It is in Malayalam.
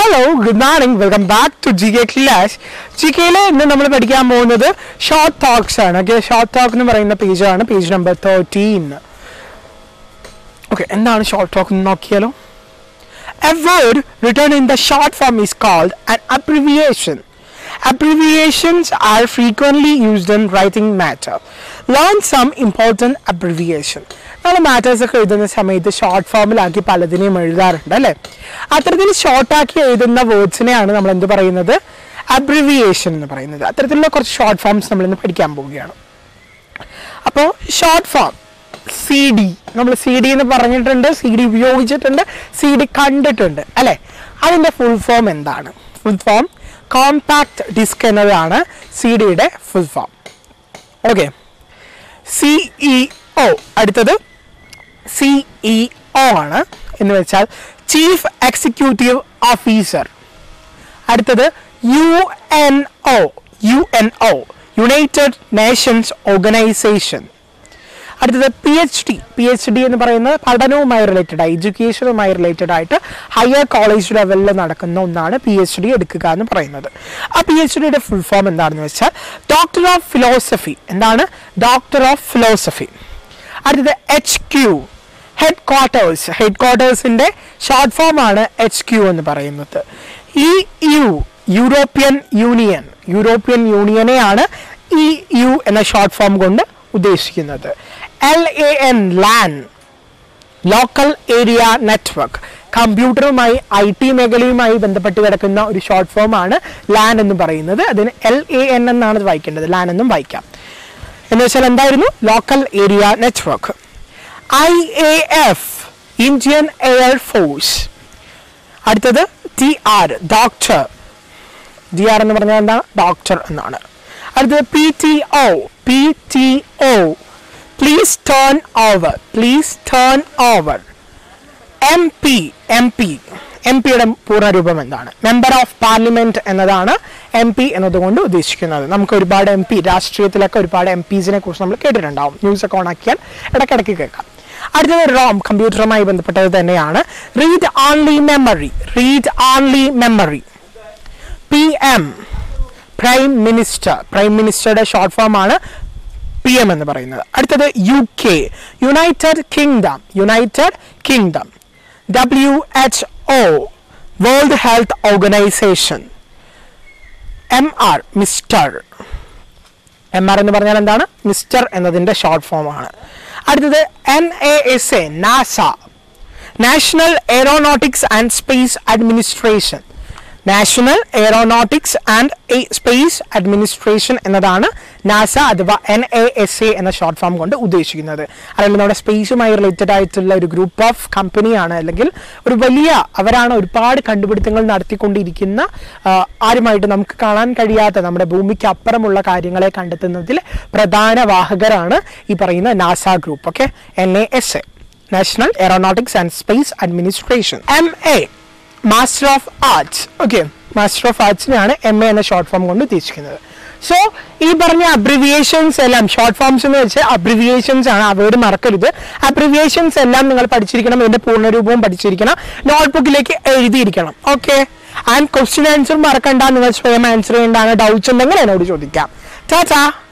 Hello good morning welcome back to G K class ജി കെയിൽ ഇന്ന് നമ്മൾ പഠിക്കാൻ പോകുന്നത് ഷോർട്ട് ടോക്സ് ആണ് ഓക്കെ ഷോർട്ട് ടോക്ക് എന്ന് പറയുന്ന പേജാണ് പേജ് നമ്പർ തേർട്ടീൻ ഓക്കെ എന്താണ് ഷോർട്ട് ടോക്ക് എന്ന് നോക്കിയാലോ A word written in the short form is called an abbreviation. Abbreviations are frequently used in writing matter. Learn some important abbreviation. നമ്മൾ മാറ്റേഴ്സ് ഒക്കെ എഴുതുന്ന സമയത്ത് ഷോർട്ട് ഫോമിലാക്കി പലതിനെയും എഴുതാറുണ്ട് അല്ലേ അത്തരത്തിൽ ഷോർട്ടാക്കി എഴുതുന്ന വേർഡ്സിനെയാണ് നമ്മൾ എന്ത് പറയുന്നത് അബ്രിവിയേഷൻ എന്ന് പറയുന്നത് അത്തരത്തിലുള്ള കുറച്ച് ഷോർട്ട് ഫോംസ് നമ്മൾ ഇന്ന് പഠിക്കാൻ പോവുകയാണ് അപ്പോൾ ഷോർട്ട് ഫോം സി ഡി നമ്മൾ സി ഡി എന്ന് പറഞ്ഞിട്ടുണ്ട് സി ഡി ഉപയോഗിച്ചിട്ടുണ്ട് സി ഡി കണ്ടിട്ടുണ്ട് അല്ലേ അതിൻ്റെ ഫുൾ ഫോം എന്താണ് ഫുൾ ഫോം കോമ്പാക്ട് ഡിസ്ക് എന്നതാണ് സി ഡിയുടെ full form okay C E O അടുത്തത് സിഇ ഒ ആണ് എന്ന് വെച്ചാൽ ചീഫ് എക്സിക്യൂട്ടീവ് ഓഫീസർ അടുത്തത് U N O U N O United Nations Organisation അടുത്തത് P H D P H D എന്ന് പറയുന്നത് പഠനവുമായി റിലേറ്റഡ് ആയി എഡ്യൂക്കേഷനുമായി റിലേറ്റഡ് ആയിട്ട് ഹയർ കോളേജ് ലെവലിൽ നടക്കുന്ന ഒന്നാണ് പി എച്ച് ഡി എടുക്കുക എന്ന് പറയുന്നത് ആ പി എച്ച് ഡിയുടെ ഫുൾ ഫോം എന്താണെന്ന് വെച്ചാൽ ഡോക്ടർ ഓഫ് ഫിലോസഫി എന്താണ് ഡോക്ടർ ഓഫ് ഫിലോസഫി അടുത്തത് H Q headquarters head ക്വാർട്ടേഴ്സിന്റെ ഷോർട്ട് ഫോം ആണ് എച്ച് ക്യു എന്ന് പറയുന്നത് E U European Union European യൂണിയനെയാണ് ഇ യു എന്ന ഷോർട്ട് ഫോം കൊണ്ട് ഉദ്ദേശിക്കുന്നത് L A N LAN local area network കമ്പ്യൂട്ടറുമായി ഐ ടി മേഖലയുമായി ബന്ധപ്പെട്ട് കിടക്കുന്ന ഒരു ഷോർട്ട് ഫോം ആണ് ലാൻ എന്ന് പറയുന്നത് അതിന് എൽ എ എൻ എന്നാണ് ഇത് വായിക്കേണ്ടത് ലാൻ എന്നും വായിക്കാം എന്ന് വെച്ചാൽ എന്തായിരുന്നു local area network I A F Indian Air Force അടുത്തത് T R doctor D R എന്ന് പറഞ്ഞാൽ എന്താണ് ഡോക്ടർ എന്നാണ് അടുത്തത് P T O P T O please turn over please turn over M P M P M പിയുടെ പൂർണ്ണരൂപം എന്താണ് മെമ്പർ ഓഫ് പാർലമെന്റ് എന്നതാണ് എം പി എന്നതുകൊണ്ട് ഉദ്ദേശിക്കുന്നത് നമുക്ക് ഒരുപാട് എം പി രാഷ്ട്രീയത്തിലൊക്കെ ഒരുപാട് എം പീസിനെ കുറിച്ച് നമ്മൾ കേട്ടിട്ടുണ്ടാവും ന്യൂസ് ഒക്കെ ഓണാക്കിയാൽ ഇടയ്ക്കിടയ്ക്ക് കേൾക്കാം അടുത്തത് റോം കമ്പ്യൂട്ടറുമായി ബന്ധപ്പെട്ടത് തന്നെയാണ് read only memory read only memory P M prime minister prime മിനിസ്റ്ററുടെ ഷോർട്ട് ഫോം ആണ് പി എം എന്ന് പറയുന്നത് അടുത്തത് U K United Kingdom United Kingdom W H O World Health Organisation M R mister M R എന്ന് പറഞ്ഞാൽ എന്താണ് മിസ്റ്റർ എന്നതിൻ്റെ ഷോർട്ട് ഫോം ആണ് അടുത്തത് N A S A NASA National Aeronautics and Space Administration National Aeronautics and Space Administration എന്നതാണ് നാസ അഥവാ എൻ എ എസ് എ എന്ന ഷോർട്ട് ഫോം കൊണ്ട് ഉദ്ദേശിക്കുന്നത് അല്ലെങ്കിൽ നമ്മുടെ സ്പേസുമായി റിലേറ്റഡ് ആയിട്ടുള്ള ഒരു ഗ്രൂപ്പ് ഓഫ് കമ്പനിയാണ് അല്ലെങ്കിൽ ഒരു വലിയ അവരാണ് ഒരുപാട് കണ്ടുപിടുത്തങ്ങൾ നടത്തിക്കൊണ്ടിരിക്കുന്ന ആ, ആരുമായിട്ട് നമുക്ക് കാണാൻ കഴിയാത്ത നമ്മുടെ ഭൂമിക്ക് അപ്പുറമുള്ള കാര്യങ്ങളെ കണ്ടെത്തുന്നതിൽ പ്രധാന വാഹകരാണ് ഈ പറയുന്ന NASA group okay N A S A National Aeronautics and Space Administration M A master of arts okay master of ആർട്സിനെയാണ് എം എ എന്ന ഷോർട്ട് ഫോം കൊണ്ട് ഉദ്ദേശിക്കുന്നത് സോ ഈ പറഞ്ഞ അബ്രിവിയേഷൻസ് എല്ലാം ഷോർട്ട് ഫോംസ് എന്ന് വെച്ചാൽ അബ്രിവിയേഷൻസ് ആണ് ആ വേർഡ് മറക്കരുത് അബ്രിവിയേഷൻസ് എല്ലാം നിങ്ങൾ പഠിച്ചിരിക്കണം ഇതിന്റെ പൂർണ്ണരൂപവും പഠിച്ചിരിക്കണം നോട്ട്ബുക്കിലേക്ക് എഴുതിയിരിക്കണം ഓക്കെ ആൻഡ് ക്വസ്റ്റ്യൻ ആൻസർ മറക്കണ്ട നിങ്ങൾ സ്വയം ആൻസർ ചെയ്യേണ്ടതാണ് ഡൗട്ട്സ് ഉണ്ടെങ്കിൽ എന്നോട് ചോദിക്കാം ടാറ്റാ